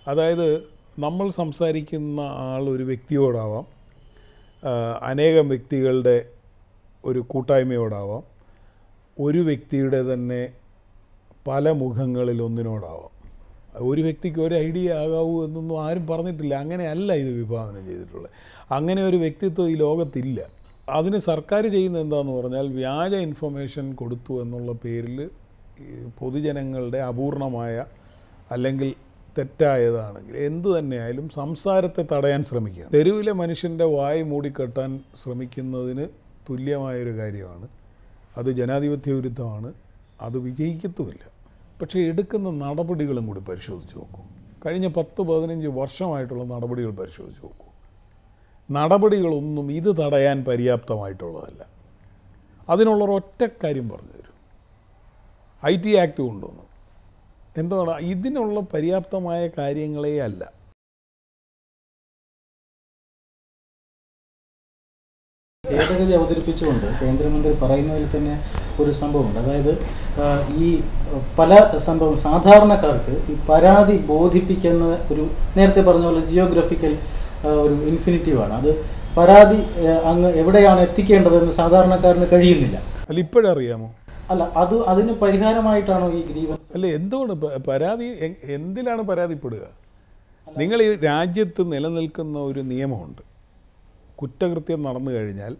അതായത് നമ്മൾ സംസാരിക്കുന്ന ആൾ ഒരു വ്യക്തിയോടാവാം ആ, അനേകം വ്യക്തികളുടെ ഒരു കൂട്ടായ്മയോടാവാം ഒരു വ്യക്തിയുടെ തന്നെ പല മുഖങ്ങളിൽ ഒന്നിനോടാവാം ഒരു വ്യക്തിക്ക് ഒരു ഐഡിയ ആകാവൂ എന്നൊന്നും ആരും പറഞ്ഞിട്ടില്ല അങ്ങനെയല്ല ഇത് വിഭാവനം ചെയ്തിട്ടുള്ളത് അങ്ങനെ ഒരു വ്യക്തിത്വം ഈ ലോകത്തില്ല അതിന് സർക്കാർ ചെയ്യുന്നത് എന്താണെന്ന് പറഞ്ഞാൽ വ്യാജ ഇൻഫർമേഷൻ കൊടുത്തു എന്നുള്ള പേരിൽ ഈ പൊതുജനങ്ങളുടെ അപൂർണമായ അല്ലെങ്കിൽ തെറ്റായതാണെങ്കിൽ എന്ത് തന്നെയായാലും സംസാരത്തെ തടയാൻ ശ്രമിക്കുക തെരുവിലെ മനുഷ്യൻ്റെ വായ് മൂടിക്കെട്ടാൻ ശ്രമിക്കുന്നതിന് തുല്യമായൊരു കാര്യമാണ് അത് ജനാധിപത്യ വിരുദ്ധമാണ് അത് വിജയിക്കത്തുമില്ല പക്ഷേ എടുക്കുന്ന നടപടികളും കൂടി പരിശോധിച്ച് നോക്കൂ കഴിഞ്ഞ പത്ത് പതിനഞ്ച് വർഷമായിട്ടുള്ള നടപടികൾ പരിശോധിച്ച് നോക്കൂ നടപടികളൊന്നും ഇത് തടയാൻ പര്യാപ്തമായിട്ടുള്ളതല്ല അതിനുള്ള ഒറ്റ കാര്യം പറഞ്ഞു തരും ഐ ടി ആക്ട് കൊണ്ടുവന്നു എന്താണ് ഇതിനുള്ള പര്യാപ്തമായ കാര്യങ്ങളേ അല്ല ഭേദഗതി അവതരിപ്പിച്ചുകൊണ്ട് കേന്ദ്രമന്ത്രി പറയുന്നതിൽ തന്നെ ഒരു സംഭവമുണ്ട് അതായത് ആ, ഈ പല സംഭവം സാധാരണക്കാർക്ക് ഈ പരാതി ബോധിപ്പിക്കുന്ന ഒരു നേരത്തെ പറഞ്ഞ പോലെ ജിയോഗ്രഫിക്കൽ ഒരു ഇൻഫിനിറ്റീവാണ് അത് പരാതി ആ, അങ്ങ് എവിടെയാണ് എത്തിക്കേണ്ടതെന്ന് സാധാരണക്കാരന് കഴിയുന്നില്ല അല്ല ഇപ്പോഴറിയാമോ അല്ല അത് അതിന് പരിഹാരമായിട്ടാണോ ഈ ഗ്രീവൻസ് അല്ല എന്തുകൊണ്ട് പ- പരാതി എ- എന്തിലാണ് പരാതിപ്പെടുക നിങ്ങൾ ഈ രാജ്യത്ത് നിലനിൽക്കുന്ന ഒരു നിയമമുണ്ട് കുറ്റകൃത്യം നടന്നു കഴിഞ്ഞാൽ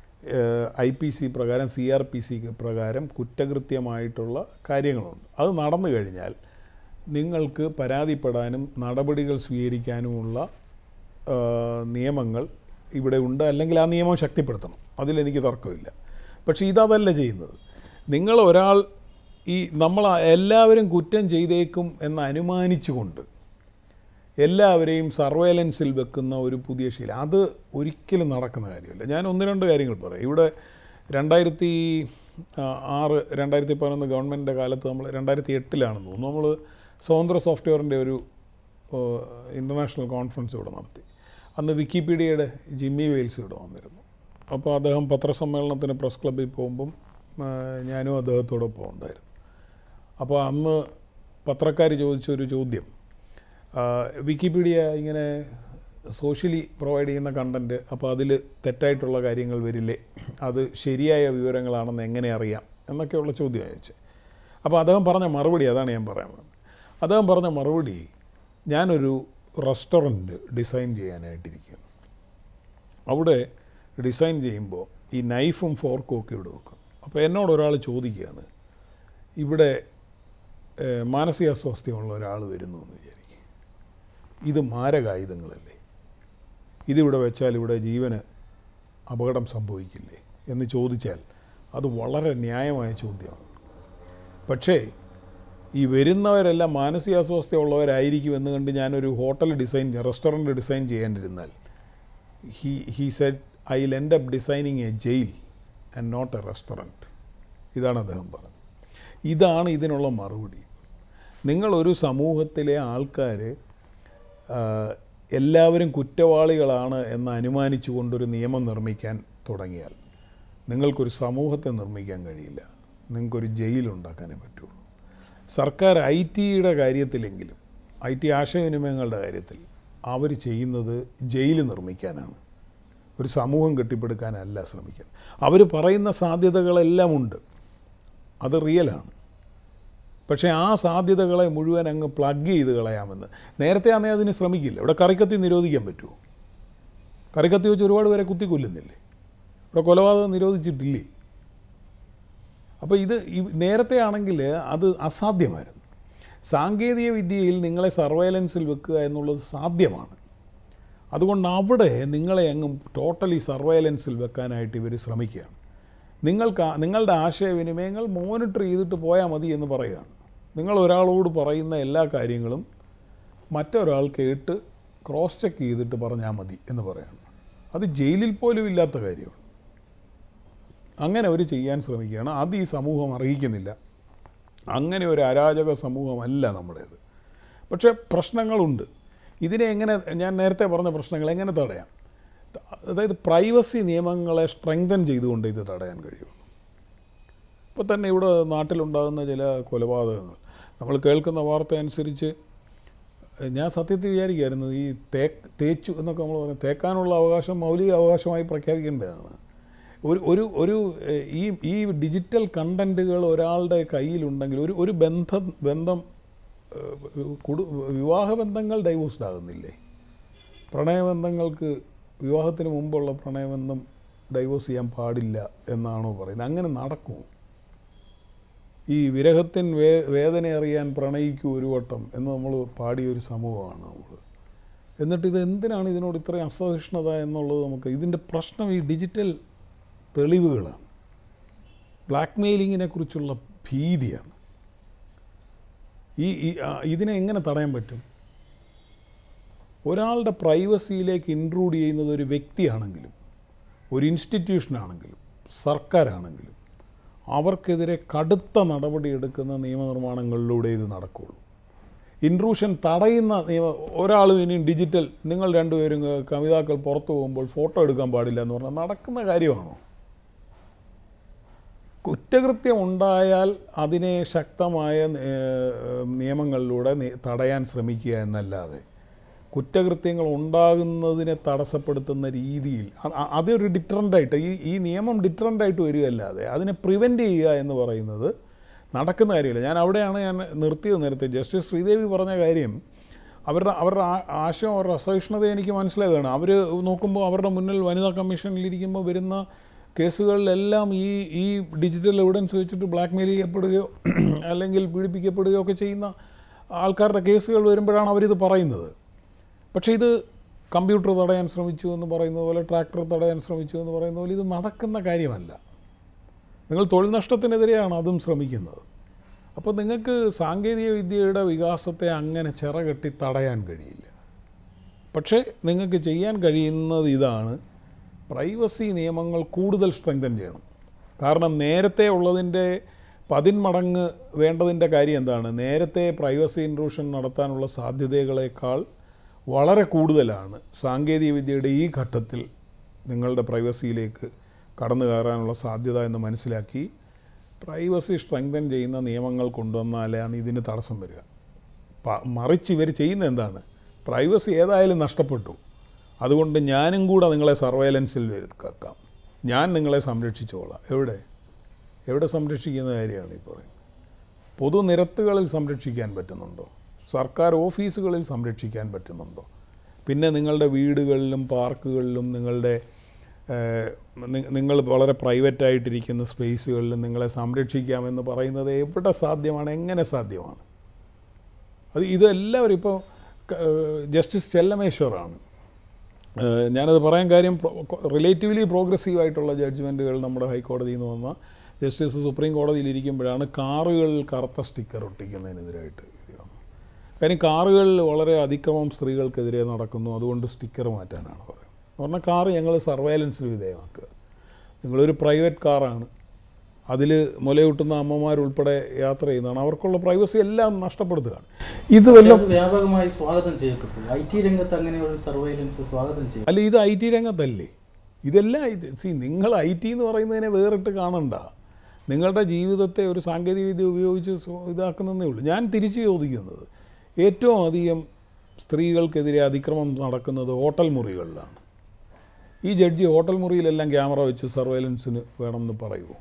ഐ പി സി പ്രകാരം സി ആർ പി സി പ്രകാരം കുറ്റകൃത്യമായിട്ടുള്ള കാര്യങ്ങളുണ്ട് അത് നടന്നു കഴിഞ്ഞാൽ നിങ്ങൾക്ക് പരാതിപ്പെടാനും നടപടികൾ സ്വീകരിക്കാനുമുള്ള ആ, നിയമങ്ങൾ ഇവിടെ ഉണ്ട് അല്ലെങ്കിൽ ആ നിയമം ശക്തിപ്പെടുത്തണം അതിലെനിക്ക് തർക്കമില്ല പക്ഷേ ഇതതല്ല ചെയ്യുന്നത് നിങ്ങൾ ഒരാൾ ഈ നമ്മൾ എല്ലാവരും കുറ്റം ചെയ്തേക്കും എന്ന് അനുമാനിച്ചുകൊണ്ട് എല്ലാവരെയും സർവേലൻസിൽ വെക്കുന്ന ഒരു പുതിയ ശീലം അത് ഒരിക്കലും നടക്കുന്ന കാര്യമല്ല ഞാൻ ഒന്ന് രണ്ട് കാര്യങ്ങൾ പറയാം ഇവിടെ രണ്ടായിരത്തി ആ, ആറ് രണ്ടായിരത്തി പതിനൊന്ന് ഗവൺമെൻറ്റിൻ്റെ കാലത്ത് നമ്മൾ രണ്ടായിരത്തി എട്ടിലാണെന്ന് തോന്നുന്നു നമ്മൾ സ്വതന്ത്ര സോഫ്റ്റ്വെയറിൻ്റെ ഒരു ഇൻ്റർനാഷണൽ കോൺഫറൻസ് ഇവിടെ നടത്തി അന്ന് വിക്കിപീഡിയയുടെ ജിമ്മി വെയിൽസ് ഇവിടെ വന്നിരുന്നു അപ്പോൾ അദ്ദേഹം പത്രസമ്മേളനത്തിന് പ്രസ് ക്ലബ്ബിൽ പോകുമ്പം ആ, ഞാനും അദ്ദേഹത്തോടൊപ്പം ഉണ്ടായിരുന്നു അപ്പോൾ അന്ന് പത്രക്കാർ ചോദിച്ചൊരു ചോദ്യം ആ, വിക്കിപീഡിയ ഇങ്ങനെ സോഷ്യലി പ്രൊവൈഡ് ചെയ്യുന്ന കണ്ടൻറ്റ് അപ്പോൾ അതിൽ തെറ്റായിട്ടുള്ള കാര്യങ്ങൾ വരില്ലേ അത് ശരിയായ വിവരങ്ങളാണെന്ന് എങ്ങനെ അറിയാം എന്നൊക്കെയുള്ള ചോദ്യം അയച്ചു അപ്പോൾ അദ്ദേഹം പറഞ്ഞ മറുപടി അതാണ് ഞാൻ പറയാൻ പോകുന്നത് അദ്ദേഹം പറഞ്ഞ മറുപടി ഞാനൊരു റെസ്റ്റോറൻറ്റ് ഡിസൈൻ ചെയ്യാനായിട്ടിരിക്കുകയാണ് അവിടെ ഡിസൈൻ ചെയ്യുമ്പോൾ ഈ നൈഫും ഫോർക്കും ഒക്കെ ഇവിടെ വെക്കും അപ്പോൾ എന്നോട് ഒരാൾ ചോദിക്കുകയാണ് ഇവിടെ ഏഹ്, മാനസികാസ്വാസ്ഥ്യമുള്ള ഒരാൾ വരുന്നു എന്ന് വിചാരിക്കും ഇത് മാരകായുധങ്ങളല്ലേ ഇതിവിടെ വെച്ചാൽ ഇവിടെ ജീവന് അപകടം സംഭവിക്കില്ലേ എന്ന് ചോദിച്ചാൽ അത് വളരെ ന്യായമായ ചോദ്യമാണ് പക്ഷേ ഈ വരുന്നവരെല്ലാം മാനസികാസ്വാസ്ഥ്യമുള്ളവരായിരിക്കും എന്ന് കണ്ട് ഞാനൊരു ഹോട്ടൽ ഡിസൈൻ റെസ്റ്റോറൻറ്റ് ഡിസൈൻ ചെയ്യാനിരുന്നാൽ he he said I will end up designing a jail and not a restaurant ഇതാണ് അദ്ദേഹം പറഞ്ഞത് ഇതാണ് ഇതിനുള്ള മറുപടി നിങ്ങളൊരു സമൂഹത്തിലെ ആൾക്കാർ എല്ലാവരും കുറ്റവാളികളാണ് എന്ന് അനുമാനിച്ചു കൊണ്ടൊരു നിയമം നിർമ്മിക്കാൻ തുടങ്ങിയാൽ നിങ്ങൾക്കൊരു സമൂഹത്തെ നിർമ്മിക്കാൻ കഴിയില്ല നിങ്ങൾക്കൊരു ജയിലുണ്ടാക്കാനേ പറ്റുള്ളൂ സർക്കാർ ഐ ടിയുടെ കാര്യത്തിലെങ്കിലും ഐ ടി ആശയവിനിമയങ്ങളുടെ കാര്യത്തിൽ അവർ ചെയ്യുന്നത് ജയിൽ നിർമ്മിക്കാനാണ് ഒരു സമൂഹം കെട്ടിപ്പടുക്കാനല്ല ശ്രമിക്കുന്നത് അവർ പറയുന്ന സാധ്യതകളെല്ലാം ഉണ്ട് അത് റിയലാണ് പക്ഷേ ആ സാധ്യതകളെ മുഴുവൻ അങ്ങ് പ്ലഗ് ചെയ്ത് കളയാമെന്ന് നേരത്തെ ആണെങ്കിൽ അതിന് ശ്രമിക്കില്ല ഇവിടെ കറിക്കത്തി നിരോധിക്കാൻ പറ്റുമോ കറിക്കത്തി വെച്ച് ഒരുപാട് പേരെ കുത്തിക്കൊല്ലുന്നില്ലേ ഇവിടെ കൊലപാതകം നിരോധിച്ചിട്ടില്ലേ അപ്പോൾ ഇത് ഈ- നേരത്തെ ആണെങ്കിൽ അത് അസാധ്യമായിരുന്നു സാങ്കേതിക വിദ്യയിൽ നിങ്ങളെ സർവൈലൻസിൽ വെക്കുക എന്നുള്ളത് സാധ്യമാണ് അതുകൊണ്ട് അവിടെ നിങ്ങളെ അങ്ങ് ടോട്ടലി സർവൈലൻസിൽ വെക്കാനായിട്ട് ഇവർ ശ്രമിക്കുകയാണ് നിങ്ങൾക്ക് ആ- നിങ്ങളുടെ ആശയവിനിമയങ്ങൾ മോണിറ്റർ ചെയ്തിട്ട് പോയാൽ മതി എന്ന് പറയുകയാണ് നിങ്ങൾ ഒരാളോട് പറയുന്ന എല്ലാ കാര്യങ്ങളും മറ്റൊരാൾ കേട്ട് ക്രോസ് ചെക്ക് ചെയ്തിട്ട് പറഞ്ഞാൽ മതി എന്ന് പറയാണ് അത് ജയിലിൽ പോലും ഇല്ലാത്ത കാര്യമാണ് അങ്ങനെ അവർ ചെയ്യാൻ ശ്രമിക്കുകയാണ് അത് ഈ സമൂഹം അർഹിക്കുന്നില്ല അങ്ങനെ ഒരു അരാജക സമൂഹമല്ല നമ്മുടേത് പക്ഷേ പ്രശ്നങ്ങളുണ്ട് ഇതിനെ എങ്ങനെ ഞാൻ നേരത്തെ പറഞ്ഞ പ്രശ്നങ്ങൾ എങ്ങനെ തടയാം അതായത് പ്രൈവസി നിയമങ്ങളെ സ്ട്രെങ്തൻ ചെയ്തുകൊണ്ട് ഇത് തടയാൻ കഴിയുള്ളൂ ഇപ്പോൾ തന്നെ ഇവിടെ നാട്ടിലുണ്ടാകുന്ന ചില കൊലപാതകങ്ങൾ നമ്മൾ കേൾക്കുന്ന വാർത്ത അനുസരിച്ച് ഞാൻ സത്യത്തിൽ വിചാരിക്കുമായിരുന്നു ഈ തേ തേച്ചു എന്നൊക്കെ നമ്മൾ പറയുന്നത് തേക്കാനുള്ള അവകാശം മൗലിക അവകാശമായി പ്രഖ്യാപിക്കേണ്ടതാണ് ഒരു ഒരു ഒരു ഏഹ്, ഈ ഈ ഡിജിറ്റൽ കണ്ടൻറ്റുകൾ ഒരാളുടെ കയ്യിലുണ്ടെങ്കിൽ ഒരു ഒരു ബന്ധം ബന്ധം ഏഹ്, കുടു വിവാഹ ബന്ധങ്ങൾ ഡൈവോഴ്സ്ഡ് ആകുന്നില്ലേ പ്രണയബന്ധങ്ങൾക്ക് വിവാഹത്തിന് മുമ്പുള്ള പ്രണയബന്ധം ഡൈവോഴ്സ് ചെയ്യാൻ പാടില്ല എന്നാണോ പറയുന്നത് അങ്ങനെ നടക്കുമോ ഈ വിരഹത്തിൻ വേ വേദന അറിയാൻ പ്രണയിക്കൂ ഒരു വട്ടം എന്ന് നമ്മൾ പാടിയ ഒരു സമൂഹമാണ് നമ്മൾ എന്നിട്ട് ഇത് എന്തിനാണ് ഇതിനോട് ഇത്രയും അസഹിഷ്ണുത എന്നുള്ളത് നമുക്ക് ഇതിൻ്റെ പ്രശ്നം ഈ ഡിജിറ്റൽ തെളിവുകളാണ് ബ്ലാക്ക് മെയിലിങ്ങിനെ കുറിച്ചുള്ള ഭീതിയാണ് ഈ ഈ ആ, ഇതിനെ എങ്ങനെ തടയാൻ പറ്റും ഒരാളുടെ പ്രൈവസിയിലേക്ക് ഇൻട്രൂഡ് ചെയ്യുന്നത് ഒരു വ്യക്തിയാണെങ്കിലും ഒരു ഇൻസ്റ്റിറ്റ്യൂഷനാണെങ്കിലും സർക്കാരാണെങ്കിലും അവർക്കെതിരെ കടുത്ത നടപടിയെടുക്കുന്ന നിയമനിർമ്മാണങ്ങളിലൂടെ ഇത് നടക്കുകയുള്ളൂ ഇൻട്രൂഷൻ തടയുന്ന നിയമ ഒരാളും ഇനിയും ഡിജിറ്റൽ നിങ്ങൾ രണ്ടുപേരും ഏഹ്, കവിതാക്കൾ പുറത്തു പോകുമ്പോൾ ഫോട്ടോ എടുക്കാൻ പാടില്ല എന്ന് പറഞ്ഞാൽ നടക്കുന്ന കാര്യമാണോ കുറ്റകൃത്യം ഉണ്ടായാൽ അതിനെ ശക്തമായ ഏഹ്, നിയമങ്ങളിലൂടെ നി- തടയാൻ ശ്രമിക്കുക എന്നല്ലാതെ കുറ്റകൃത്യങ്ങൾ ഉണ്ടാകുന്നതിനെ തടസ്സപ്പെടുത്തുന്ന രീതിയിൽ അ- അ- അതൊരു ഡിറ്ററൻ്റായിട്ട് ഈ ഈ നിയമം ഡിറ്ററൻ്റായിട്ട് വരികയല്ലാതെ അതിനെ പ്രിവെൻറ്റ് ചെയ്യുക എന്ന് പറയുന്നത് നടക്കുന്ന കാര്യമില്ല ഞാൻ അവിടെയാണ് ഞാൻ നിർത്തിയത് നേരത്തെ ജസ്റ്റിസ് ശ്രീദേവി പറഞ്ഞ കാര്യം അവരുടെ അവരുടെ ആ- ആശയം അവരുടെ അസഹിഷ്ണുത എനിക്ക് മനസ്സിലാവുകയാണ് അവർ നോക്കുമ്പോൾ അവരുടെ മുന്നിൽ വനിതാ കമ്മീഷനിലിരിക്കുമ്പോൾ വരുന്ന കേസുകളിലെല്ലാം ഈ ഈ ഡിജിറ്റൽ എവിഡൻസ് വെച്ചിട്ട് ബ്ലാക്ക് മെയിൽ ചെയ്യപ്പെടുകയോ അല്ലെങ്കിൽ പീഡിപ്പിക്കപ്പെടുകയോ ഒക്കെ ചെയ്യുന്ന ആൾക്കാരുടെ കേസുകൾ വരുമ്പോഴാണ് അവരിത് പറയുന്നത് പക്ഷേ ഇത് കമ്പ്യൂട്ടർ തടയാൻ ശ്രമിച്ചു എന്ന് പറയുന്ന പോലെ ട്രാക്ടർ തടയാൻ ശ്രമിച്ചു എന്ന് പറയുന്ന പോലെ ഇത് നടക്കുന്ന കാര്യമല്ല നിങ്ങൾ തൊഴിൽ നഷ്ടത്തിനെതിരെയാണ് അതും ശ്രമിക്കുന്നത് അപ്പോൾ നിങ്ങൾക്ക് സാങ്കേതിക വിദ്യയുടെ വികാസത്തെ അങ്ങനെ ചിറകെട്ടി തടയാൻ കഴിയില്ല പക്ഷേ നിങ്ങൾക്ക് ചെയ്യാൻ കഴിയുന്നത് ഇതാണ് പ്രൈവസി നിയമങ്ങൾ കൂടുതൽ സ്ട്രെങ്തൻ ചെയ്യണം കാരണം നേരത്തെ ഉള്ളതിൻ്റെ പതിന്മടങ്ങ് വേണ്ടതിൻ്റെ കാര്യം എന്താണ് നേരത്തെ പ്രൈവസി ഇൻട്രൂഷൻ നടത്താനുള്ള സാധ്യതകളേക്കാൾ വളരെ കൂടുതലാണ് സാങ്കേതിക വിദ്യയുടെ ഈ ഘട്ടത്തിൽ നിങ്ങളുടെ പ്രൈവസിയിലേക്ക് കടന്നു കയറാനുള്ള സാധ്യത എന്ന് മനസ്സിലാക്കി പ്രൈവസി സ്ട്രെങ്തൻ ചെയ്യുന്ന നിയമങ്ങൾ കൊണ്ടുവന്നാലാണ് ഇതിന് തടസ്സം വരിക പ- മറിച്ച് ഇവർ ചെയ്യുന്ന എന്താണ് പ്രൈവസി ഏതായാലും നഷ്ടപ്പെട്ടു അതുകൊണ്ട് ഞാനും കൂടെ നിങ്ങളെ സർവൈലൻസിൽ വെക്കാം ഞാൻ നിങ്ങളെ സംരക്ഷിച്ചോളാം എവിടെ എവിടെ സംരക്ഷിക്കുന്ന കാര്യമാണ് ഈ പറയുന്നത് പൊതുനിരത്തുകളിൽ സംരക്ഷിക്കാൻ പറ്റുന്നുണ്ടോ സർക്കാർ ഓഫീസുകളിൽ സംരക്ഷിക്കാൻ പറ്റുന്നുണ്ടോ പിന്നെ നിങ്ങളുടെ വീടുകളിലും പാർക്കുകളിലും നിങ്ങളുടെ ഏഹ്, നി- നിങ്ങൾ വളരെ പ്രൈവറ്റ് ആയിട്ടിരിക്കുന്ന സ്പേസുകളിലും നിങ്ങളെ സംരക്ഷിക്കാമെന്ന് പറയുന്നത് എവിടെ സാധ്യമാണ് എങ്ങനെ സാധ്യമാണ് അത് ഇതെല്ലാവരും ഇപ്പോൾ ജസ്റ്റിസ് ചെല്ലമേശ്വറാണ് ഏഹ് ഞാനത് പറയാൻ കാര്യം റിലേറ്റീവ്ലി പ്രോഗ്രസീവ് ആയിട്ടുള്ള ജഡ്ജ്മെൻറ്റുകൾ നമ്മുടെ ഹൈക്കോടതിയിൽ നിന്ന് വന്ന ജസ്റ്റിസ് സുപ്രീം കോടതിയിൽ ഇരിക്കുമ്പോഴാണ് കാറുകളിൽ കറുത്ത സ്റ്റിക്കർ ഒട്ടിക്കുന്നതിനെതിരായിട്ട് ഇത് വന്നത്. കാര്യം കാറുകളിൽ വളരെ അതിക്രമം സ്ത്രീകൾക്കെതിരെ നടക്കുന്നു അതുകൊണ്ട് സ്റ്റിക്കർ മാറ്റാനാണ് പറയുന്നത് എന്ന് പറഞ്ഞാൽ കാറ് ഞങ്ങൾ സർവൈലൻസിന് വിധേയമാക്കുക നിങ്ങളൊരു പ്രൈവറ്റ് കാറാണ് അതിൽ മുലയൂട്ടുന്ന അമ്മമാരുൾപ്പെടെ യാത്ര ചെയ്യുന്നതാണ് അവർക്കുള്ള പ്രൈവസി എല്ലാം നഷ്ടപ്പെടുത്തുകയാണ് ഇത് വല്ല അത് വ്യാപകമായി സ്വാഗതം ചെയ്യപ്പെട്ടു ഐ ടി രംഗത്ത് അങ്ങനെയുള്ള സർവൈലൻസ് സ്വാഗതം ചെയ്യും അല്ല ഇത് ഐ ടി രംഗത്തല്ലേ ഇതെല്ലാം ഇത് സി നിങ്ങൾ ഐ ടി എന്ന് പറയുന്നതിനെ വേറിട്ട് കാണണ്ട നിങ്ങളുടെ ജീവിതത്തെ ഒരു സാങ്കേതികവിദ്യ ഉപയോഗിച്ച് സ്വ- ഇതാക്കുന്നതേ ഉള്ളൂ ഞാൻ തിരിച്ചു ചോദിക്കുന്നത് ഏറ്റവും അധികം സ്ത്രീകൾക്കെതിരെ അതിക്രമം നടക്കുന്നത് ഹോട്ടൽ മുറികളിലാണ് ഈ ജഡ്ജി ഹോട്ടൽ മുറിയിലെല്ലാം ക്യാമറ വെച്ച് സർവൈലൻസിന് വേണമെന്ന് പറയുമോ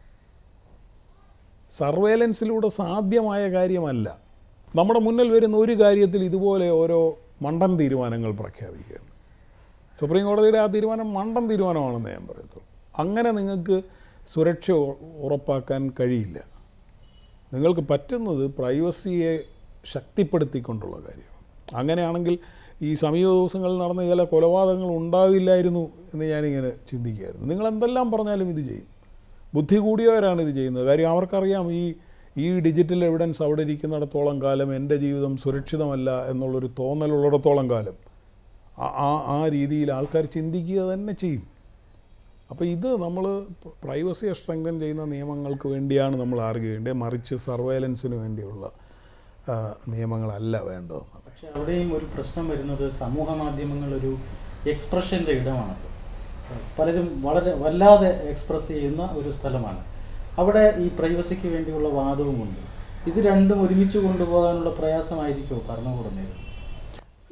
സർവേലൻസിലൂടെ സാധ്യമായ കാര്യമല്ല നമ്മുടെ മുന്നിൽ വരുന്ന ഒരു കാര്യത്തിൽ ഇതുപോലെ ഓരോ മണ്ടൻ തീരുമാനങ്ങൾ പ്രഖ്യാപിക്കുകയാണ് സുപ്രീം കോടതിയുടെ ആ തീരുമാനം മണ്ടൻ തീരുമാനമാണെന്ന് ഞാൻ പറയത്തുള്ളൂ അങ്ങനെ നിങ്ങൾക്ക് സുരക്ഷ ഉ- ഉറപ്പാക്കാൻ കഴിയില്ല നിങ്ങൾക്ക് പറ്റുന്നത് പ്രൈവസിയെ ശക്തിപ്പെടുത്തിക്കൊണ്ടുള്ള കാര്യമാണ് അങ്ങനെയാണെങ്കിൽ ഈ സമീപ ദിവസങ്ങളിൽ നടന്ന ചില കൊലപാതകങ്ങൾ ഉണ്ടാവില്ലായിരുന്നു എന്ന് ഞാനിങ്ങനെ ചിന്തിക്കുകയായിരുന്നു നിങ്ങൾ എന്തെല്ലാം പറഞ്ഞാലും ഇത് ചെയ്യും ബുദ്ധി കൂടിയവരാണ് ഇത് ചെയ്യുന്നത് കാര്യം അവർക്കറിയാം ഈ ഈ ഡിജിറ്റൽ എവിഡൻസ് അവിടെ ഇരിക്കുന്നിടത്തോളം കാലം എൻ്റെ ജീവിതം സുരക്ഷിതമല്ല എന്നുള്ളൊരു തോന്നലുള്ളിടത്തോളം കാലം ആ- ആ ആ രീതിയിൽ ആൾക്കാർ ചിന്തിക്കുക തന്നെ ചെയ്യും അപ്പോൾ ഇത് നമ്മൾ പ്രൈവസിയെ സ്ട്രെങ്തൻ ചെയ്യുന്ന നിയമങ്ങൾക്ക് വേണ്ടിയാണ് നമ്മൾ ആർഗ്യ ചെയ്യേണ്ടത് മറിച്ച് സർവൈലൻസിന് വേണ്ടിയുള്ള ആ, നിയമങ്ങളല്ല വേണ്ടതെന്നാണ് പക്ഷെ അവിടെയും ഒരു പ്രശ്നം വരുന്നത് സമൂഹ മാധ്യമങ്ങൾ ഒരു എക്സ്പ്രഷൻ്റെ ഇടമാണല്ലോ പലരും വളരെ വല്ലാതെ എക്സ്പ്രസ് ചെയ്യുന്ന ഒരു സ്ഥലമാണ് അവിടെ ഈ പ്രൈവസിക്ക് വേണ്ടിയുള്ള വാദവുമുണ്ട് ഇത് രണ്ടും ഒരുമിച്ച് കൊണ്ടുപോകാനുള്ള പ്രയാസമായിരിക്കുമോ ഭരണകൂടം നേരിടുന്നത്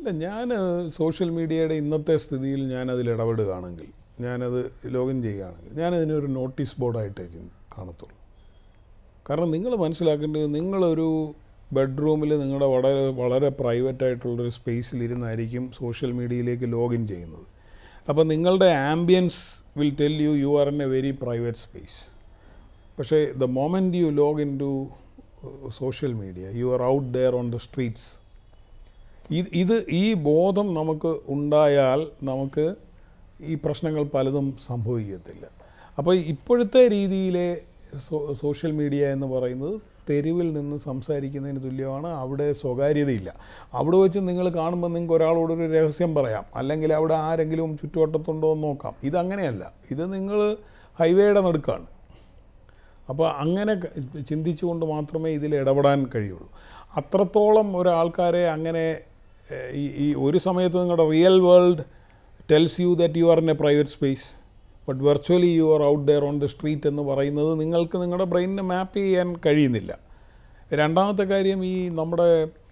അല്ല ഞാൻ സോഷ്യൽ മീഡിയയുടെ ഇന്നത്തെ സ്ഥിതിയിൽ ഞാൻ അതിൽ ഇടപെടുകയാണെങ്കിൽ ഞാനത് ലോഗിൻ ചെയ്യുകയാണെങ്കിൽ ഞാനതിനൊരു നോട്ടീസ് ബോർഡായിട്ടേ ചിന്ത- കാണത്തുള്ളൂ കാരണം നിങ്ങൾ മനസ്സിലാക്കേണ്ടത് നിങ്ങളൊരു ബെഡ്റൂമിൽ നിങ്ങളുടെ വളരെ വളരെ പ്രൈവറ്റ് ആയിട്ടുള്ളൊരു സ്പേസിൽ ഇരുന്നായിരിക്കും സോഷ്യൽ മീഡിയയിലേക്ക് ലോഗിൻ ചെയ്യുന്നത് അപ്പോൾ നിങ്ങളുടെ ambience will tell you you are in a very private space പക്ഷേ the moment you log in to social media you are out there on the streets ഇത് ഇത് ഈ ബോധം നമുക്ക് ഉണ്ടായാൽ നമുക്ക് ഈ പ്രശ്നങ്ങൾ പലതും സംഭവിക്കത്തില്ല അപ്പോൾ ഇപ്പോഴത്തെ രീതിയിലെ സോ സോഷ്യൽ മീഡിയ എന്ന് പറയുന്നത് തെരുവിൽ നിന്ന് സംസാരിക്കുന്നതിന് തുല്യമാണ് അവിടെ സ്വകാര്യതയില്ല അവിടെ വെച്ച് നിങ്ങൾ കാണുമ്പോൾ നിങ്ങൾക്ക് ഒരാളോടൊരു രഹസ്യം പറയാം അല്ലെങ്കിൽ അവിടെ ആരെങ്കിലും ചുറ്റുവട്ടത്തുണ്ടോ എന്ന് നോക്കാം ഇതങ്ങനെയല്ല ഇത് നിങ്ങൾ ഹൈവേയുടെ നടുക്കാണ് അപ്പോൾ അങ്ങനെ ക- ചിന്തിച്ചുകൊണ്ട് മാത്രമേ ഇതിൽ ഇടപെടാൻ കഴിയുള്ളൂ അത്രത്തോളം ഒരാൾക്കാരെ അങ്ങനെ ഏഹ്, ഈ ഈ ഒരു സമയത്ത് നിങ്ങളുടെ real world tells you that you are in a private space but virtually you are out there on the street എന്ന് പറയുന്നത് നിങ്ങൾക്ക് നിങ്ങളുടെ ബ്രെയിനിനെ മാപ്പ് ചെയ്യാൻ കഴിയുന്നില്ല രണ്ടാമത്തെ കാര്യം ഈ നമ്മുടെ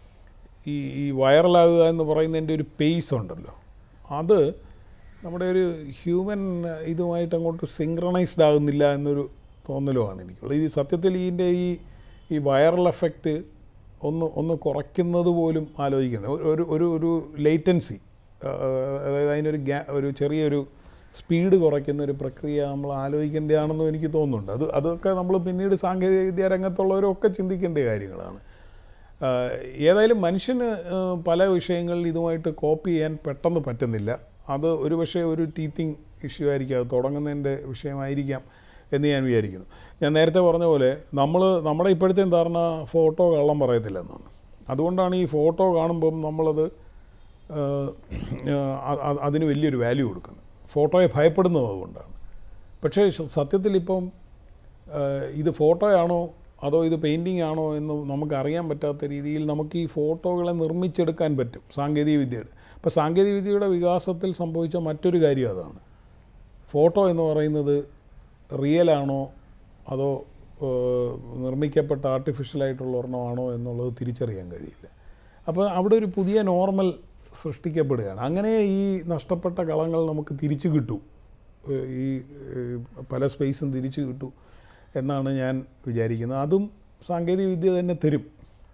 ഈ ഈ വൈറലാകുക എന്ന് പറയുന്നതിൻ്റെ ഒരു പേസ് ഉണ്ടല്ലോ അത് നമ്മുടെ ഒരു ഹ്യൂമൻ ഇതുമായിട്ട് അങ്ങോട്ട് സിങ്ക്രണൈസ്ഡ് ആകുന്നില്ല എന്നൊരു തോന്നലുമാണ് എനിക്കുള്ളത് ഈ സത്യത്തിൽ ഇതിൻ്റെ ഈ ഈ വൈറൽ എഫക്റ്റ് ഒന്ന് ഒന്ന് കുറയ്ക്കുന്നത് പോലും ആലോചിക്കണം ഒരു- ഒരു ഒരു ഒരു ലേറ്റൻസി അതായത് അതിനൊരു ഗ്യാ ഒരു ചെറിയൊരു സ്പീഡ് കുറയ്ക്കുന്ന ഒരു പ്രക്രിയ നമ്മൾ ആലോചിക്കേണ്ടതാണെന്നും എനിക്ക് തോന്നുന്നുണ്ട് അത് അതൊക്കെ നമ്മൾ പിന്നീട് സാങ്കേതിക വിദ്യാ രംഗത്തുള്ളവരൊക്കെ ചിന്തിക്കേണ്ട കാര്യങ്ങളാണ് ആഹ് ഏതായാലും മനുഷ്യന് ആഹ് പല വിഷയങ്ങളിൽ ഇതുമായിട്ട് കോപ്പി ചെയ്യാൻ പെട്ടെന്ന് പറ്റുന്നില്ല അത് ഒരുപക്ഷെ ഒരു ടീത്തിങ് ഇഷ്യൂ ആയിരിക്കും അത് തുടങ്ങുന്നതിൻ്റെ വിഷയമായിരിക്കാം എന്ന് ഞാൻ വിചാരിക്കുന്നു ഞാൻ നേരത്തെ പറഞ്ഞ പോലെ നമ്മൾ നമ്മുടെ ഇപ്പോഴത്തെ ധാരണ ഫോട്ടോ കള്ളം പറയത്തില്ല എന്നാണ് അതുകൊണ്ടാണ് ഈ ഫോട്ടോ കാണുമ്പം നമ്മളത് ആഹ് അ- അ- അതിന് വലിയൊരു വാല്യൂ കൊടുക്കുന്നത് ഫോട്ടോയെ ഭയപ്പെടുന്നത് അതുകൊണ്ടാണ് പക്ഷേ സ- സത്യത്തിൽ ഇപ്പം ആഹ് ഇത് ഫോട്ടോയാണോ അതോ ഇത് പെയിൻറ്റിംഗ് ആണോ എന്ന് നമുക്ക് അറിയാൻ പറ്റാത്ത രീതിയിൽ നമുക്ക് ഈ ഫോട്ടോകളെ നിർമ്മിച്ചെടുക്കാൻ പറ്റും സാങ്കേതിക വിദ്യയുടെ അപ്പോൾ സാങ്കേതിക വിദ്യയുടെ വികാസത്തിൽ സംഭവിച്ച മറ്റൊരു കാര്യം അതാണ് ഫോട്ടോ എന്ന് പറയുന്നത് റിയലാണോ അതോ ഏഹ്, നിർമ്മിക്കപ്പെട്ട ആർട്ടിഫിഷ്യലായിട്ടുള്ള ഒരെണ്ണമാണോ എന്നുള്ളത് തിരിച്ചറിയാൻ കഴിയില്ല അപ്പോൾ അവിടെ ഒരു പുതിയ നോർമൽ സൃഷ്ടിക്കപ്പെടുകയാണ് അങ്ങനെ ഈ നഷ്ടപ്പെട്ട കളങ്ങൾ നമുക്ക് തിരിച്ചു കിട്ടൂ ഏഹ്, ഈ ഏഹ്, പല സ്പേസും തിരിച്ചു കിട്ടൂ എന്നാണ് ഞാൻ വിചാരിക്കുന്നത് അതും സാങ്കേതിക വിദ്യ തന്നെ തരും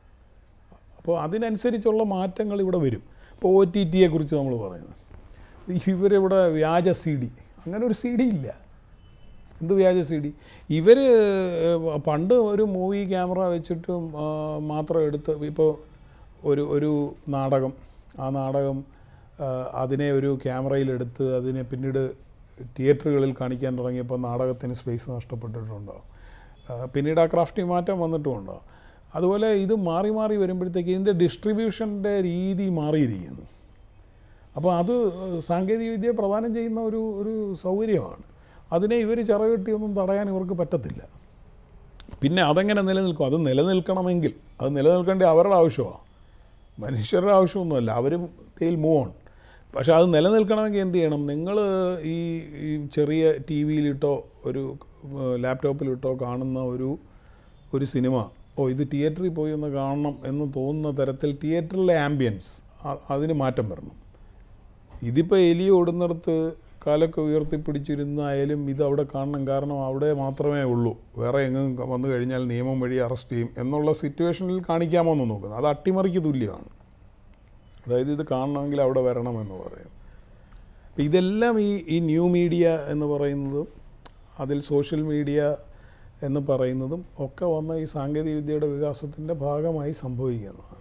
അപ്പോൾ അതിനനുസരിച്ചുള്ള മാറ്റങ്ങൾ ഇവിടെ വരും ഇപ്പോൾ ഒ ടി ടിയെ കുറിച്ച് നമ്മൾ പറയുന്നത് ഇവരിവിടെ വ്യാജ സി ഡി അങ്ങനെ ഒരു സി ഡി ഇല്ല എന്ത് വ്യാജ സി ഡി ഇവർ പണ്ട് ഒരു മൂവി ക്യാമറ വെച്ചിട്ട് ആ, മാത്രം എടുത്ത് ഇപ്പോൾ ഒരു ഒരു നാടകം ആ നാടകം ആ, അതിനെ ഒരു ക്യാമറയിലെടുത്ത് അതിനെ പിന്നീട് തിയേറ്ററുകളിൽ കാണിക്കാൻ തുടങ്ങിയപ്പോൾ നാടകത്തിന് സ്പേസ് നഷ്ടപ്പെട്ടിട്ടുണ്ടാവും ആ, പിന്നീട് ആ ക്രാഫ്റ്റിംഗ് മാറ്റം വന്നിട്ടുമുണ്ടാവും അതുപോലെ ഇത് മാറി മാറി വരുമ്പോഴത്തേക്ക് ഇതിൻ്റെ ഡിസ്ട്രിബ്യൂഷൻ്റെ രീതി മാറിയിരിക്കുന്നു അപ്പോൾ അത് സാങ്കേതിക വിദ്യ പ്രദാനം ചെയ്യുന്ന ഒരു ഒരു സൗകര്യമാണ് അതിനെ ഇവർ ചിറകെട്ടിയൊന്നും തടയാൻ ഇവർക്ക് പറ്റത്തില്ല പിന്നെ അതെങ്ങനെ നിലനിൽക്കും അത് നിലനിൽക്കണമെങ്കിൽ അത് നിലനിൽക്കേണ്ട അവരുടെ ആവശ്യമാണ് മനുഷ്യരുടെ ആവശ്യമൊന്നുമല്ല അവരും തേൽ മൂവ് ഓൺ പക്ഷേ അത് നിലനിൽക്കണമെങ്കിൽ എന്ത് ചെയ്യണം നിങ്ങൾ ഈ ഈ ചെറിയ ടി വിയിലിട്ടോ ഒരു ലാപ്ടോപ്പിലിട്ടോ കാണുന്ന ഒരു ഒരു സിനിമ ഓ ഇത് തിയേറ്ററിൽ പോയി ഒന്ന് കാണണം എന്ന് തോന്നുന്ന തരത്തിൽ തിയേറ്ററിലെ ആംബിയൻസ് അതിന് മാറ്റം വരണം ഇതിപ്പോൾ എലി ഓടുന്നിടത്ത് കാലൊക്കെ ഉയർത്തിപ്പിടിച്ചിരുന്നായാലും ഇത് അവിടെ കാണണം കാരണം അവിടെ മാത്രമേ ഉള്ളൂ വേറെ എങ്ങും വന്നു കഴിഞ്ഞാൽ നിയമം വഴി അറസ്റ്റ് ചെയ്യും എന്നുള്ള സിറ്റുവേഷനിൽ കാണിക്കാമോ എന്ന് നോക്കുന്നത് അത് അട്ടിമറിക്ക് തുല്യമാണ് അതായത് ഇത് കാണണമെങ്കിൽ അവിടെ വരണമെന്ന് പറയും അപ്പം ഇതെല്ലാം ഈ ഈ ന്യൂ മീഡിയ എന്ന് പറയുന്നതും അതിൽ സോഷ്യൽ മീഡിയ എന്ന് പറയുന്നതും ഒക്കെ വന്ന ഈ സാങ്കേതിക വിദ്യയുടെ വികാസത്തിൻ്റെ ഭാഗമായി സംഭവിക്കുന്നതാണ്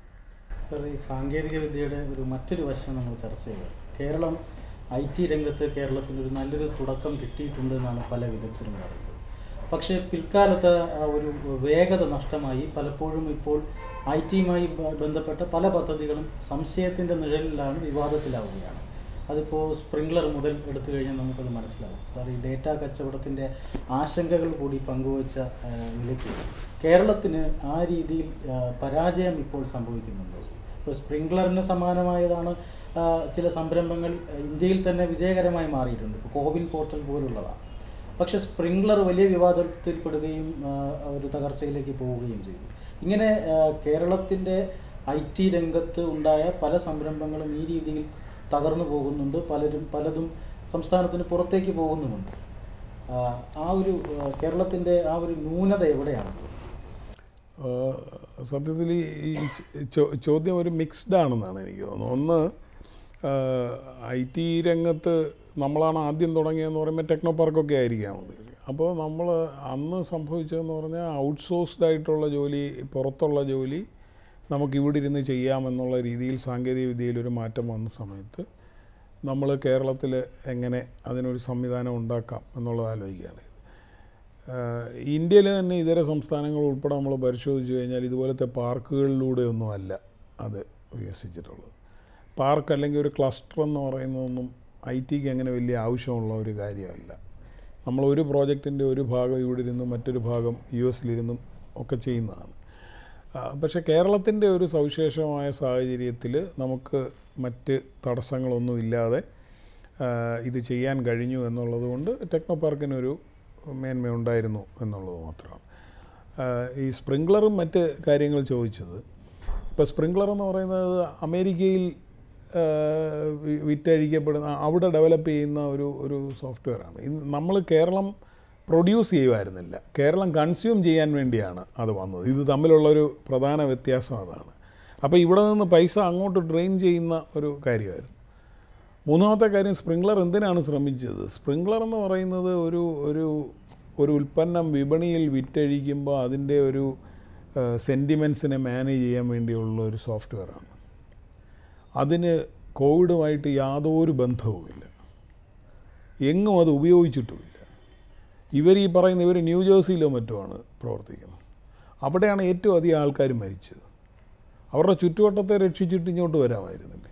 സർ ഈ സാങ്കേതിക വിദ്യയുടെ ഒരു മറ്റൊരു വശം നമ്മൾ ചർച്ച ചെയ്യുക കേരളം ഐ ടി രംഗത്ത് കേരളത്തിൽ ഒരു നല്ലൊരു തുടക്കം കിട്ടിയിട്ടുണ്ട് എന്നാണ് പല വിദഗ്ധരും പറയുന്നത് പക്ഷേ പിൽക്കാലത്ത് ആ ഒരു വേഗത നഷ്ടമായി പലപ്പോഴും ഇപ്പോൾ ഐ ടിയുമായി ബന്ധപ്പെട്ട പല പദ്ധതികളും സംശയത്തിൻ്റെ നിഴലിലാണ് വിവാദത്തിലാവുകയാണ് അതിപ്പോൾ സ്പ്രിംഗ്ലർ മുതൽ എടുത്തു കഴിഞ്ഞാൽ നമുക്കത് മനസ്സിലാവും സാർ ഈ ഡേറ്റ കച്ചവടത്തിൻ്റെ ആശങ്കകൾ കൂടി പങ്കുവച്ച ആ, നിലയ്ക്ക് കേരളത്തിന് ആ രീതിയിൽ ആ, പരാജയം ഇപ്പോൾ സംഭവിക്കുന്നുണ്ടോ ഇപ്പോൾ സ്പ്രിംഗ്ലറിന് സമാനമായതാണ് ആ, ചില സംരംഭങ്ങൾ ആ, ഇന്ത്യയിൽ തന്നെ വിജയകരമായി മാറിയിട്ടുണ്ട് ഇപ്പോൾ കോവിൻ പോർട്ടൽ പോലുള്ളതാണ് പക്ഷേ സ്പ്രിംഗ്ലർ വലിയ വിവാദത്തിൽപ്പെടുകയും ആ, ഒരു തകർച്ചയിലേക്ക് പോവുകയും ചെയ്തു ഇങ്ങനെ ആ, കേരളത്തിൻ്റെ ഐ ടി രംഗത്ത് ഉണ്ടായ പല സംരംഭങ്ങളും ഈ രീതിയിൽ തകർന്നു പോകുന്നുണ്ട് പലരും പലതും സംസ്ഥാനത്തിന് പുറത്തേക്ക് പോകുന്നുമുണ്ട് ആ, ആ ഒരു ആ, കേരളത്തിൻ്റെ ആ ഒരു ന്യൂനത എവിടെയാണ് സത്യത്തിൽ ഈ ചോ- ചോദ്യം ഒരു മിക്സ്ഡ് ആണെന്നാണ് എനിക്ക് തോന്നുന്നത് ഒന്ന് ഐ ടി രംഗത്ത് നമ്മളാണ് ആദ്യം തുടങ്ങിയതെന്ന് പറയുമ്പോൾ ടെക്നോ പാർക്കൊക്കെ ആയിരിക്കാം അപ്പോൾ നമ്മൾ അന്ന് സംഭവിച്ചതെന്ന് പറഞ്ഞാൽ ഔട്ട്സോഴ്സ്ഡ് ആയിട്ടുള്ള ജോലി പുറത്തുള്ള ജോലി നമുക്ക് ഇവിടെ ഇരുന്ന് ചെയ്യാമെന്നുള്ള രീതിയിൽ സാങ്കേതിക വിദ്യയിൽ ഒരു മാറ്റം വന്ന സമയത്ത് നമ്മൾ കേരളത്തിൽ എങ്ങനെ അതിനൊരു സംവിധാനം ഉണ്ടാക്കാം എന്നുള്ളത് ആലോചിക്കുകയാണ് ഇന്ത്യയിൽ തന്നെ ഇതര സംസ്ഥാനങ്ങൾ ഉൾപ്പെടെ നമ്മൾ പരിശോധിച്ച് കഴിഞ്ഞാൽ ഇതുപോലത്തെ പാർക്കുകളിലൂടെ ഒന്നും അല്ല അത് വികസിച്ചിട്ടുള്ളത് പാർക്ക് അല്ലെങ്കിൽ ഒരു ക്ലസ്റ്റർ എന്ന് പറയുന്നതൊന്നും ഐ ടിക്ക് അങ്ങനെ വലിയ ആവശ്യമുള്ള ഒരു കാര്യമല്ല നമ്മൾ ഒരു പ്രോജക്റ്റിൻ്റെ ഒരു ഭാഗം ഇവിടെ ഇരുന്നും മറ്റൊരു ഭാഗം യു എസിലിരുന്നും ഒക്കെ ചെയ്യുന്നതാണ് ആ, പക്ഷേ കേരളത്തിൻ്റെ ഒരു സവിശേഷമായ സാഹചര്യത്തിൽ നമുക്ക് മറ്റ് തടസ്സങ്ങളൊന്നും ഇല്ലാതെ ആ, ഇത് ചെയ്യാൻ കഴിഞ്ഞു എന്നുള്ളത് കൊണ്ട് ടെക്നോ പാർക്കിനൊരു മേന്മയുണ്ടായിരുന്നു എന്നുള്ളത് മാത്രമാണ് ആ, ഈ സ്പ്രിംഗ്ലറും മറ്റ് കാര്യങ്ങൾ ചോദിച്ചത് ഇപ്പോൾ സ്പ്രിംഗ്ലർ എന്ന് പറയുന്നത് അമേരിക്കയിൽ ആ, വി- വിറ്റഴിക്കപ്പെടുന്ന അവിടെ ഡെവലപ്പ് ചെയ്യുന്ന ഒരു ഒരു സോഫ്റ്റ്വെയറാണ് ഇന്ന് നമ്മൾ കേരളം പ്രൊഡ്യൂസ് ചെയ്യുമായിരുന്നില്ല കേരളം കൺസ്യൂം ചെയ്യാൻ വേണ്ടിയാണ് അത് വന്നത് ഇത് തമ്മിലുള്ളൊരു പ്രധാന വ്യത്യാസം അതാണ് അപ്പോൾ ഇവിടെ നിന്ന് പൈസ അങ്ങോട്ട് ഡ്രെയിൻ ചെയ്യുന്ന ഒരു കാര്യമായിരുന്നു മൂന്നാമത്തെ കാര്യം സ്പ്രിംഗ്ലർ എന്തിനാണ് ശ്രമിച്ചത് സ്പ്രിംഗ്ലർ എന്ന് പറയുന്നത് ഒരു ഒരു ഒരു ഉൽപ്പന്നം വിപണിയിൽ വിറ്റഴിക്കുമ്പോൾ അതിൻ്റെ ഒരു സെൻറ്റിമെൻസിനെ മാനേജ് ചെയ്യാൻ വേണ്ടിയുള്ള ഒരു സോഫ്റ്റ്വെയറാണ് അതിന് കോവിഡുമായിട്ട് യാതൊരു ബന്ധവുമില്ല എങ്ങും അത് ഉപയോഗിച്ചിട്ടുമില്ല ഇവർ ഈ പറയുന്ന ഇവർ ന്യൂജേഴ്സിയിലോ മറ്റോ ആണ് പ്രവർത്തിക്കുന്നത് അവിടെയാണ് ഏറ്റവും അധികം ആൾക്കാർ മരിച്ചത് അവരുടെ ചുറ്റുവട്ടത്തെ രക്ഷിച്ചിട്ട് ഇങ്ങോട്ട് വരാമായിരുന്നില്ലേ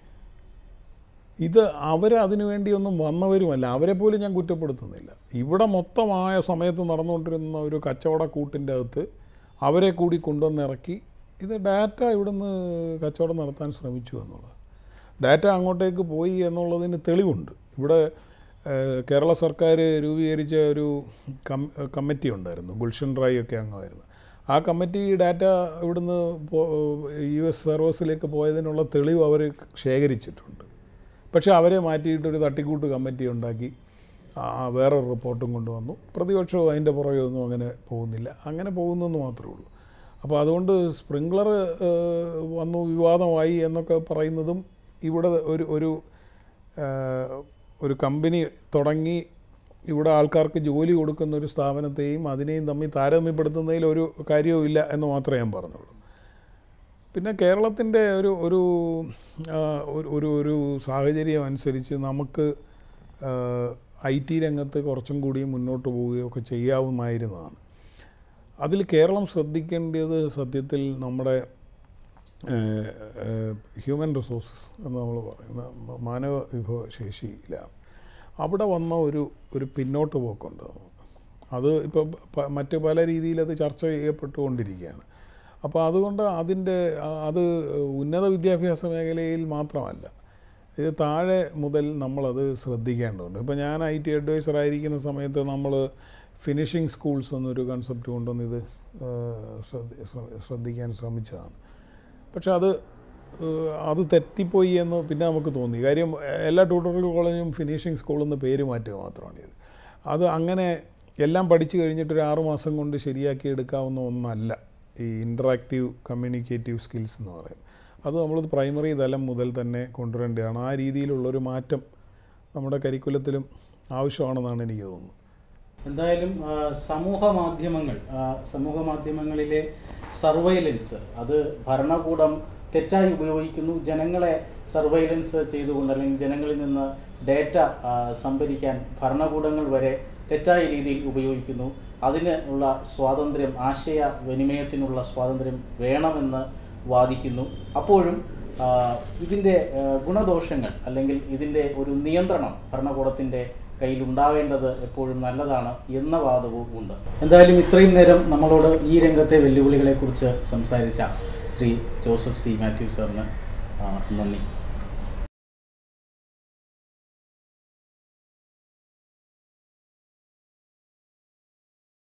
ഇത് അവർ അതിനു വേണ്ടിയൊന്നും വന്നവരുമല്ല അവരെ പോലും ഞാൻ കുറ്റപ്പെടുത്തുന്നില്ല ഇവിടെ മൊത്തമായ സമയത്ത് നടന്നുകൊണ്ടിരുന്ന ഒരു കച്ചവട കൂട്ടിൻ്റെ അകത്ത് അവരെ കൂടി കൊണ്ടുവന്നിറക്കി ഇത് ഡാറ്റ ഇവിടുന്ന് കച്ചവടം നടത്താൻ ശ്രമിച്ചു എന്നുള്ളത് ഡാറ്റ അങ്ങോട്ടേക്ക് പോയി എന്നുള്ളതിന് തെളിവുണ്ട് ഇവിടെ ഏഹ്, കേരള സർക്കാർ രൂപീകരിച്ച ഒരു കം കമ്മിറ്റി ഉണ്ടായിരുന്നു ഗുൽഷൻ റായ് ഒക്കെ അംഗമായിരുന്നു ആ കമ്മിറ്റി ഡാറ്റ ഇവിടുന്ന് പോ- യു എസ് സർവീസിലേക്ക് പോയതിനുള്ള തെളിവ് അവർ ശേഖരിച്ചിട്ടുണ്ട് പക്ഷേ അവരെ മാറ്റിയിട്ടൊരു തട്ടിക്കൂട്ട് കമ്മിറ്റി ഉണ്ടാക്കി ആ, വേറൊരു റിപ്പോർട്ടും കൊണ്ടുവന്നു പ്രതിപക്ഷവും അതിൻ്റെ പുറകെ ഒന്നും അങ്ങനെ പോകുന്നില്ല അങ്ങനെ പോകുന്നെന്ന് മാത്രമേ ഉള്ളൂ അപ്പോൾ അതുകൊണ്ട് സ്പ്രിംഗ്ലർ വന്നു വിവാദമായി എന്നൊക്കെ പറയുന്നതും ഇവിടെ ഒരു ഒരു ആ, ഒരു കമ്പനി തുടങ്ങി ഇവിടെ ആൾക്കാർക്ക് ജോലി കൊടുക്കുന്ന ഒരു സ്ഥാപനത്തെയും അതിനെയും തമ്മിൽ താരതമ്യപ്പെടുത്തുന്നതിൽ ഒരു കാര്യവും ഇല്ല എന്ന് മാത്രമേ ഞാൻ പറഞ്ഞുള്ളൂ പിന്നെ കേരളത്തിൻ്റെ ഒരു ഒരു ആ, ഒരു- ഒരു ഒരു സാഹചര്യം അനുസരിച്ച് നമുക്ക് ഐ ടി രംഗത്ത് കുറച്ചും കൂടി മുന്നോട്ട് പോവുകയോ ഒക്കെ ചെയ്യാവുന്നതായിരുന്നതാണ് അതിൽ കേരളം ശ്രദ്ധിക്കേണ്ടത് സത്യത്തിൽ നമ്മുടെ ഹ്യൂമൻ റിസോഴ്സസ് എന്ന് നമ്മൾ പറയുന്ന മ- മാനവ വിഭവശേഷിയിലാണ് അവിടെ വന്ന ഒരു ഒരു പിന്നോട്ട് പോക്കുണ്ട് അത് ഇപ്പോൾ പ- മറ്റ് പല രീതിയിൽ അത് ചർച്ച ചെയ്യപ്പെട്ടുകൊണ്ടിരിക്കുകയാണ് അപ്പോൾ അതുകൊണ്ട് അതിൻ്റെ ആ- അത് ഉന്നത വിദ്യാഭ്യാസ മേഖലയിൽ മാത്രമല്ല ഇത് താഴെ മുതൽ നമ്മളത് ശ്രദ്ധിക്കേണ്ടതുണ്ട് ഇപ്പോൾ ഞാൻ ഐ ടി അഡ്വൈസർ ആയിരിക്കുന്ന സമയത്ത് നമ്മൾ ഫിനിഷിംഗ് സ്കൂൾസ് എന്നൊരു കൺസെപ്റ്റ് കൊണ്ടുവന്ന് ഇത് ആ, ശ്രദ്ധ- ശ്ര- ശ്രദ്ധിക്കാൻ ശ്രമിച്ചതാണ് പക്ഷെ അത് ഏഹ്, അത് തെറ്റിപ്പോയി എന്ന് പിന്നെ നമുക്ക് തോന്നി കാര്യം എല്ലാ ട്യൂട്ടോറിയൽ കോളേജും ഫിനിഷിംഗ് സ്കൂളെന്ന് പേര് മാറ്റുക മാത്രമാണ് ഇത് അത് അങ്ങനെ എല്ലാം പഠിച്ചു കഴിഞ്ഞിട്ട് ഒരു ആറ് മാസം കൊണ്ട് ശരിയാക്കി എടുക്കാവുന്ന ഒന്നല്ല ഈ ഇൻറ്ററാക്റ്റീവ് കമ്മ്യൂണിക്കേറ്റീവ് സ്കിൽസ് എന്ന് പറയും അത് നമ്മൾ പ്രൈമറി തലം മുതൽ തന്നെ കൊണ്ടുവരേണ്ടതാണ് ആ രീതിയിലുള്ളൊരു മാറ്റം നമ്മുടെ കരിക്കുലത്തിലും ആവശ്യമാണെന്നാണ് എനിക്ക് തോന്നുന്നത് എന്തായാലും ആ, സമൂഹ മാധ്യമങ്ങൾ ആ, സമൂഹ മാധ്യമങ്ങളിലെ സർവൈലൻസ് അത് ഭരണകൂടം തെറ്റായി ഉപയോഗിക്കുന്നു ജനങ്ങളെ സർവൈലൻസ് ചെയ്തുകൊണ്ട് അല്ലെങ്കിൽ ജനങ്ങളിൽ നിന്ന് ഡേറ്റ ആ, സംഭരിക്കാൻ ഭരണകൂടങ്ങൾ വരെ തെറ്റായ രീതിയിൽ ഉപയോഗിക്കുന്നു അതിന് ഉള്ള സ്വാതന്ത്ര്യം ആശയ വിനിമയത്തിനുള്ള സ്വാതന്ത്ര്യം വേണമെന്ന് വാദിക്കുന്നു അപ്പോഴും ആ, ഇതിൻ്റെ ആ, ഗുണദോഷങ്ങൾ അല്ലെങ്കിൽ ഇതിൻ്റെ ഒരു നിയന്ത്രണം ഭരണകൂടത്തിൻ്റെ കയ്യിൽ ഉണ്ടാവേണ്ടത് എപ്പോഴും നല്ലതാണ് എന്ന വാദവും ഉണ്ട് എന്തായാലും ഇത്രയും നേരം നമ്മളോട് ഈ രംഗത്തെ വെല്ലുവിളികളെക്കുറിച്ച് സംസാരിച്ച ശ്രീ ജോസഫ് സി മാത്യു സാറിന് ആ, നന്ദി